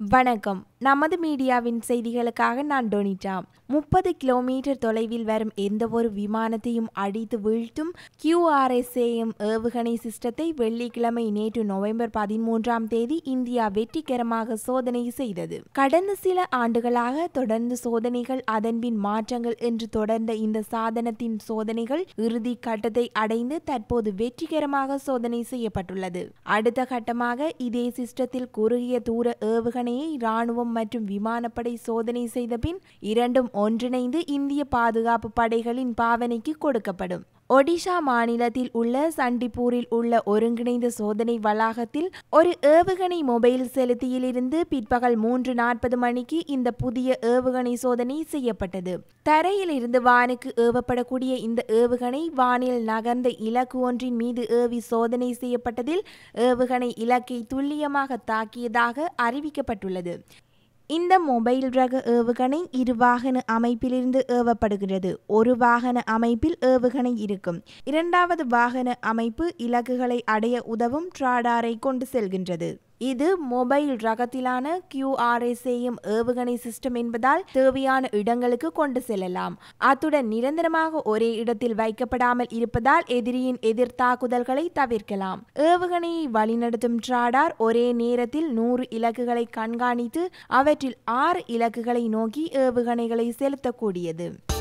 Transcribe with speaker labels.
Speaker 1: வணக்கம் நமது மீடியாவின் செய்திகளுக்காக நான் டொனிட்டா முப்பது கிலோமீட்டர் தொலைவில் வரும் எந்த ஒரு விமானத்தையும் அடித்து வீழ்த்தும் கியூஆர்எஸ்ஏஎம் ஏவுகணை சிஸ்டத்தை வெள்ளிக்கிழமை நேற்று நவம்பர் பதிமூன்றாம் தேதி இந்தியா வெற்றிகரமாக சோதனை செய்தது கடந்த சில ஆண்டுகளாக தொடர்ந்து சோதனைகள் அதன்பின் மாற்றங்கள் என்று தொடர்ந்த இந்த சாதனத்தின் சோதனைகள் இறுதி கட்டத்தை அடைந்து தற்போது வெற்றிகரமாக சோதனை செய்யப்பட்டுள்ளது அடுத்த கட்டமாக இதே சிஸ்டத்தில் குறுகிய தூர ஏவுகணையை ராணுவம் மற்றும் விமானப்படை சோதனை செய்த பின் இரண்டும் ஒன்றிணைந்து இந்திய பாதுகாப்பு படைகளின் பாவனைக்கு கொடுக்கப்படும் ஒடிஷா மாநிலத்தில் உள்ள சண்டிப்பூரில் உள்ள ஒருங்கிணைந்த சோதனை வளாகத்தில் ஒரு ஏவுகணை மொபைல் செலுத்தியிலிருந்து பிற்பகல் மூன்று நாற்பது மணிக்கு இந்த புதிய ஏவுகணை சோதனை செய்யப்பட்டது தரையில் இருந்து வானுக்கு ஏவப்படக்கூடிய இந்த ஏவுகணை வானில் நகர்ந்த இலக்கு ஒன்றின் மீது ஏவி சோதனை செய்யப்பட்டதில் ஏவுகணை இலக்கை துல்லியமாக தாக்கியதாக அறிவிக்கப்பட்டுள்ளது இந்த மொபைல் ரக ஏவுகணை இரு வாகன அமைப்பிலிருந்து ஏவப்படுகிறது ஒரு வாகன அமைப்பில் ஏவுகணை இருக்கும் இரண்டாவது வாகன அமைப்பு இலக்குகளை அடைய உதவும் ட்ராடாரை கொண்டு செல்கின்றது இது மொபைல் ரகத்திலான கியூஆர்எஸ்ஏஎம் ஏவுகணை சிஸ்டம் என்பதால் தேவையான இடங்களுக்கு கொண்டு செல்லலாம் அத்துடன் நிரந்தரமாக ஒரே இடத்தில் வைக்கப்படாமல் இருப்பதால் எதிரியின் எதிர் தாக்குதல்களை தவிர்க்கலாம் ஏவுகணையை வழிநடத்தும் ட்ராடார் ஒரே நேரத்தில் நூறு இலக்குகளை கண்காணித்து அவற்றில் ஆறு இலக்குகளை நோக்கி ஏவுகணைகளை செலுத்தக்கூடியது